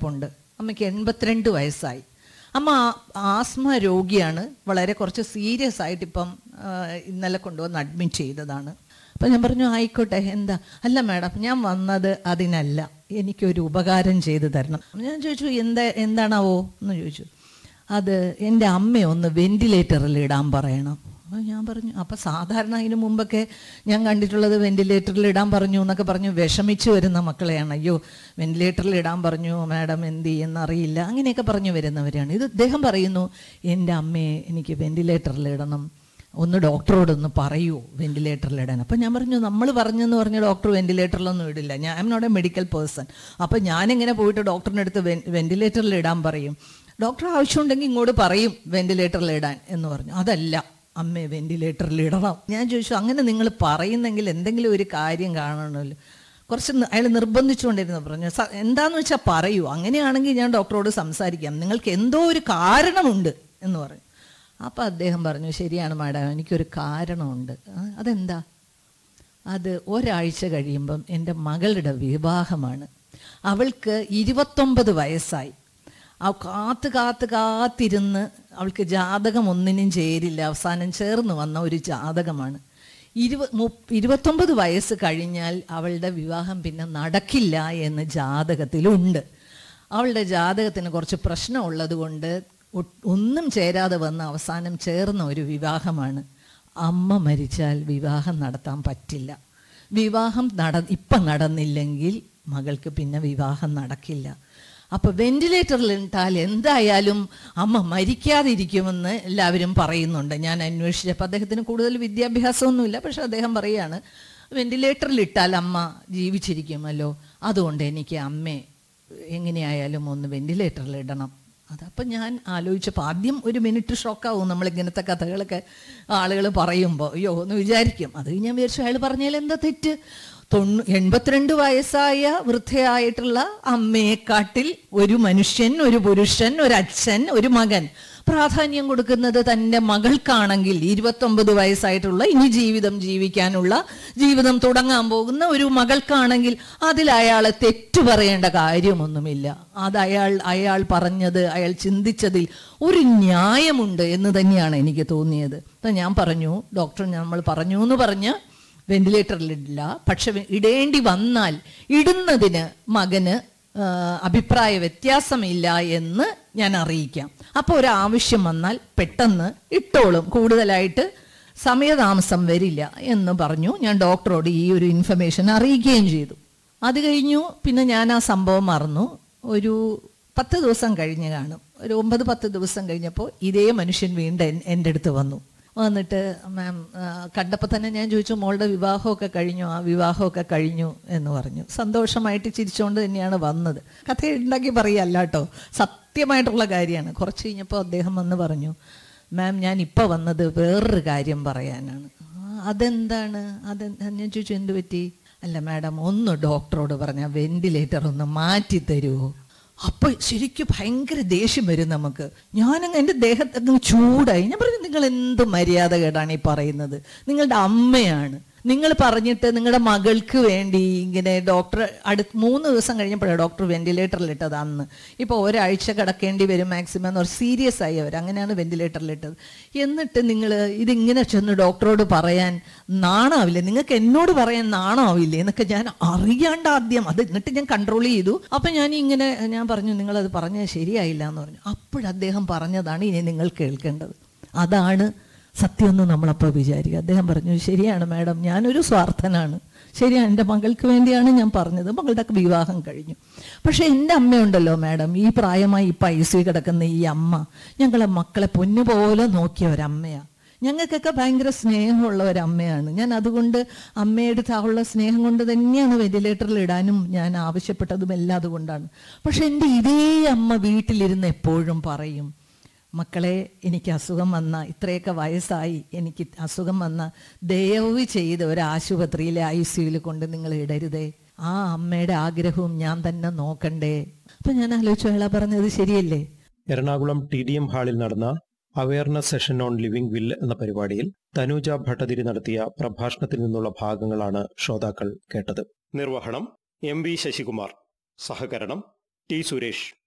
കിടപ്പുണ്ട് അമ്മയ്ക്ക് എൺപത്തിരണ്ട് വയസ്സായി അമ്മ ആ- ആസ്മ രോഗിയാണ് വളരെ കുറച്ച് സീരിയസ് ആയിട്ട് ഇപ്പം ആ, ഇന്നലെ കൊണ്ടുവന്ന് അഡ്മിറ്റ് ചെയ്തതാണ് അപ്പം ഞാൻ പറഞ്ഞു ആയിക്കോട്ടെ എന്താ അല്ല മാഡം ഞാൻ വന്നത് അതിനല്ല എനിക്കൊരു ഉപകാരം ചെയ്തു തരണം ഞാൻ ചോദിച്ചു എന്താ എന്താണാവോ എന്ന് ചോദിച്ചു അത് എൻ്റെ അമ്മയെ ഒന്ന് വെന്റിലേറ്ററിൽ ഇടാൻ പറയണം അപ്പോൾ ഞാൻ പറഞ്ഞു അപ്പം സാധാരണ അതിന് മുമ്പൊക്കെ ഞാൻ കണ്ടിട്ടുള്ളത് വെന്റിലേറ്ററിൽ ഇടാൻ പറഞ്ഞു എന്നൊക്കെ പറഞ്ഞു വിഷമിച്ച് വരുന്ന മക്കളെയാണ് അയ്യോ വെന്റിലേറ്ററിൽ ഇടാൻ പറഞ്ഞു മാഡം എന്ത് ചെയ്യുന്നറിയില്ല അങ്ങനെയൊക്കെ പറഞ്ഞു വരുന്നവരാണ് ഇത് ഇദ്ദേഹം പറയുന്നു എൻ്റെ അമ്മയെ എനിക്ക് വെന്റിലേറ്ററിൽ ഇടണം ഒന്ന് ഡോക്ടറോടൊന്ന് പറയൂ വെന്റിലേറ്ററിൽ ഇടാൻ അപ്പം ഞാൻ പറഞ്ഞു നമ്മൾ പറഞ്ഞെന്ന് പറഞ്ഞ ഡോക്ടർ വെന്റിലേറ്ററിലൊന്നും ഇടില്ല ഞാൻ I'm not a medical person അപ്പം ഞാനിങ്ങനെ പോയിട്ട് ഡോക്ടറിൻ്റെ അടുത്ത് വെന്റിലേറ്ററിൽ ഇടാൻ പറയും ഡോക്ടർ ആവശ്യമുണ്ടെങ്കിൽ ഇങ്ങോട്ട് പറയും വെന്റിലേറ്ററിൽ ഇടാൻ എന്ന് പറഞ്ഞു അതല്ല അമ്മേ വെന്റിലേറ്ററിൽ ഇടണം ഞാൻ ചോദിച്ചു അങ്ങനെ നിങ്ങൾ പറയുന്നെങ്കിൽ എന്തെങ്കിലും ഒരു കാര്യം കാണണമല്ലോ കുറച്ച് അയാൾ നിർബന്ധിച്ചുകൊണ്ടിരുന്നു പറഞ്ഞു "സ- എന്താന്ന് വെച്ചാൽ പറയൂ അങ്ങനെയാണെങ്കിൽ ഞാൻ ഡോക്ടറോട് സംസാരിക്കാം നിങ്ങൾക്ക് എന്തോ ഒരു കാരണമുണ്ട് എന്ന് പറഞ്ഞു അപ്പോൾ അദ്ദേഹം പറഞ്ഞു ശരിയാണ് മാഡം എനിക്കൊരു കാരണമുണ്ട് "ആ, അതെന്താ അത് ഒരാഴ്ച കഴിയുമ്പം എൻ്റെ മകളുടെ വിവാഹമാണ് അവൾക്ക് ഇരുപത്തൊമ്പത് വയസ്സായി ആ കാത്ത് കാത്ത് കാത്തിരുന്ന് അവൾക്ക് ജാതകം ഒന്നിനും ചേരില്ല അവസാനം ചേർന്ന് വന്ന ഒരു ജാതകമാണ് ഇരുപ മു ഇരുപത്തൊമ്പത് വയസ്സ് കഴിഞ്ഞാൽ അവളുടെ വിവാഹം പിന്നെ നടക്കില്ല എന്ന് ജാതകത്തിലുണ്ട് അവളുടെ ജാതകത്തിന് കുറച്ച് പ്രശ്നമുള്ളത് കൊണ്ട് ഒ- ഒന്നും ചേരാതെ വന്ന് അവസാനം ചേർന്ന ഒരു വിവാഹമാണ് അമ്മ മരിച്ചാൽ വിവാഹം നടത്താൻ പറ്റില്ല വിവാഹം നട ഇപ്പം നടന്നില്ലെങ്കിൽ മകൾക്ക് പിന്നെ വിവാഹം നടക്കില്ല അപ്പൊ വെന്റിലേറ്ററിൽ ഇട്ടാൽ എന്തായാലും അമ്മ മരിക്കാതിരിക്കുമെന്ന് എല്ലാവരും പറയുന്നുണ്ട് ഞാൻ അന്വേഷിച്ചപ്പോൾ അദ്ദേഹത്തിന് കൂടുതൽ വിദ്യാഭ്യാസമൊന്നുമില്ല പക്ഷെ അദ്ദേഹം പറയാണ് വെന്റിലേറ്ററിൽ ഇട്ടാൽ അമ്മ ജീവിച്ചിരിക്കുമല്ലോ അതുകൊണ്ട് എനിക്ക് അമ്മയെ എങ്ങനെയായാലും ഒന്ന് വെന്റിലേറ്ററിൽ ഇടണം അതപ്പം ഞാൻ ആലോചിച്ചപ്പോൾ ആദ്യം ഒരു മിനിറ്റ് ഷോക്കാവും നമ്മൾ ഇങ്ങനത്തെ കഥകളൊക്കെ ആളുകൾ പറയുമ്പോൾ അയ്യോ എന്ന് വിചാരിക്കും അത് ഞാൻ വിചാരിച്ചു അയാൾ പറഞ്ഞാൽ എന്താ തെറ്റ് തൊണ്ണൂ എൺപത്തിരണ്ട് വയസ്സായ വൃദ്ധയായിട്ടുള്ള അമ്മയെക്കാട്ടിൽ ഒരു മനുഷ്യൻ ഒരു പുരുഷൻ ഒരു അച്ഛൻ ഒരു മകൻ പ്രാധാന്യം കൊടുക്കുന്നത് തൻ്റെ മകൾക്കാണെങ്കിൽ ഇരുപത്തൊമ്പത് വയസ്സായിട്ടുള്ള ഇനി ജീവിതം ജീവിക്കാനുള്ള ജീവിതം തുടങ്ങാൻ പോകുന്ന ഒരു മകൾക്കാണെങ്കിൽ അതിൽ അയാളെ തെറ്റു പറയേണ്ട കാര്യമൊന്നുമില്ല അത് അയാൾ അയാൾ പറഞ്ഞത് അയാൾ ചിന്തിച്ചതിൽ ഒരു ന്യായമുണ്ട് എന്ന് തന്നെയാണ് എനിക്ക് തോന്നിയത് അപ്പം ഞാൻ പറഞ്ഞു ഡോക്ടർ നമ്മൾ പറഞ്ഞു എന്ന് പറഞ്ഞ് വെന്റിലേറ്ററിലിടില്ല പക്ഷെ വെ- ഇടേണ്ടി വന്നാൽ ഇടുന്നതിന് മകന് ആ, അഭിപ്രായ വ്യത്യാസമില്ല എന്ന് ഞാൻ അറിയിക്കാം അപ്പോൾ ഒരു ആവശ്യം വന്നാൽ പെട്ടെന്ന് ഇട്ടോളും കൂടുതലായിട്ട് സമയതാമസം വരില്ല എന്ന് പറഞ്ഞു ഞാൻ ഡോക്ടറോട് ഈ ഒരു ഇൻഫർമേഷൻ അറിയിക്കുകയും ചെയ്തു അത് കഴിഞ്ഞു പിന്നെ ഞാൻ ആ സംഭവം മറന്നു ഒരു പത്ത് ദിവസം കഴിഞ്ഞ് കാണും ഒരു ഒമ്പത് പത്ത് ദിവസം കഴിഞ്ഞപ്പോൾ ഇതേ മനുഷ്യൻ വീണ്ടും എൻ- എൻ്റെ അടുത്ത് വന്നു വന്നിട്ട് മാം കണ്ടപ്പോൾ തന്നെ ഞാൻ ചോദിച്ചു മോളുടെ വിവാഹമൊക്കെ കഴിഞ്ഞു ആ വിവാഹമൊക്കെ കഴിഞ്ഞു എന്ന് പറഞ്ഞു സന്തോഷമായിട്ട് ചിരിച്ചുകൊണ്ട് തന്നെയാണ് വന്നത് കഥ ഉണ്ടാക്കി പറയല്ല കേട്ടോ സത്യമായിട്ടുള്ള കാര്യമാണ് കുറച്ച് കഴിഞ്ഞപ്പോൾ അദ്ദേഹം വന്ന് പറഞ്ഞു മാം ഞാൻ ഇപ്പോൾ വന്നത് വേറൊരു കാര്യം പറയാനാണ് "ആ, അതെന്താണ് അതെന്താ ഞാൻ ചോദിച്ചു എന്ത് പറ്റി അല്ല മാഡം ഒന്ന് ഡോക്ടറോട് പറഞ്ഞാൽ വെന്റിലേറ്റർ ഒന്ന് മാറ്റി തരുമോ അപ്പൊ ശരിക്കും ഭയങ്കര ദേഷ്യം വരും നമുക്ക് ഞാനങ്ങ് എൻ്റെ ദേഹത്തങ്ങ് ചൂടായി ഞാൻ പറഞ്ഞു നിങ്ങൾ എന്ത് മര്യാദ കേടാണ് ഈ പറയുന്നത് നിങ്ങളുടെ അമ്മയാണ് നിങ്ങൾ പറഞ്ഞിട്ട് നിങ്ങളുടെ മകൾക്ക് വേണ്ടി ഇങ്ങനെ ഡോക്ടർ അടുത്ത് മൂന്ന് ദിവസം കഴിഞ്ഞപ്പോഴാണ് ഡോക്ടർ വെന്റിലേറ്ററിൽ ഇട്ടത് അന്ന് ഇപ്പോൾ ഒരാഴ്ച കിടക്കേണ്ടി വരും മാക്സിമം എന്ന് പറഞ്ഞ് സീരിയസ് ആയി അവർ അങ്ങനെയാണ് വെന്റിലേറ്ററിൽ ഇട്ടത് എന്നിട്ട് നിങ്ങൾ ഇതിങ്ങനെ ചെന്ന് ഡോക്ടറോട് പറയാൻ നാണാവില്ലേ നിങ്ങൾക്ക് എന്നോട് പറയാൻ നാണാവില്ലേ എന്നൊക്കെ ഞാൻ അറിയാണ്ട് ആദ്യം അത് എന്നിട്ട് ഞാൻ കൺട്രോൾ ചെയ്തു അപ്പം ഞാൻ ഇങ്ങനെ ഞാൻ പറഞ്ഞു നിങ്ങളത് പറഞ്ഞത് ശരിയായില്ല എന്ന് പറഞ്ഞു അപ്പോഴദ്ദേഹം പറഞ്ഞതാണ് ഇനി നിങ്ങൾ കേൾക്കേണ്ടത് അതാണ് സത്യമെന്ന് നമ്മളപ്പോൾ വിചാരിക്കുക അദ്ദേഹം പറഞ്ഞു ശരിയാണ് മാഡം ഞാനൊരു സ്വാർത്ഥനാണ് ശരിയാണ് എൻ്റെ മകൾക്ക് വേണ്ടിയാണ് ഞാൻ പറഞ്ഞത് മകളുടെ ഒക്കെ വിവാഹം കഴിഞ്ഞു പക്ഷേ എൻ്റെ അമ്മയുണ്ടല്ലോ മാഡം ഈ പ്രായമായി ഇപ്പം ഐ സി കിടക്കുന്ന ഈ അമ്മ ഞങ്ങളെ മക്കളെ പൊന്നുപോലെ നോക്കിയ ഒരമ്മയാണ് ഞങ്ങൾക്കൊക്കെ ഭയങ്കര സ്നേഹമുള്ള ഒരമ്മയാണ് ഞാൻ അതുകൊണ്ട് അമ്മയുടെ ഉള്ള സ്നേഹം കൊണ്ട് തന്നെയാണ് വെന്റിലേറ്ററിൽ ഇടാനും ഞാൻ ആവശ്യപ്പെട്ടതും എല്ലാം അതുകൊണ്ടാണ് പക്ഷെ എൻ്റെ ഇതേ അമ്മ വീട്ടിലിരുന്ന് എപ്പോഴും പറയും മക്കളെ എനിക്ക് അസുഖം വന്ന ഇത്രയൊക്കെ വയസ്സായി എനിക്ക് അസുഖം വന്ന ദയവ് ചെയ്ത് ഒരു ആശുപത്രിയിലെ ഐ സിയുയിൽ കൊണ്ട് നിങ്ങൾ ഇടരുതേ ആ അമ്മയുടെ ആഗ്രഹവും ഞാൻ തന്നെ നോക്കണ്ടേ അപ്പൊ ഞാൻ ആലോചിച്ചു അയാളാ പറഞ്ഞത് ശരിയല്ലേ എറണാകുളം ടി ഡി എം ഹാളിൽ നടന്ന awareness session on living will എന്ന പരിപാടിയിൽ തനൂജ ഭട്ടതിരി നടത്തിയ പ്രഭാഷണത്തിൽ നിന്നുള്ള ഭാഗങ്ങളാണ് ശ്രോതാക്കൾ കേട്ടത് നിർവഹണം എം വി ശശികുമാർ സഹകരണം ടി സുരേഷ്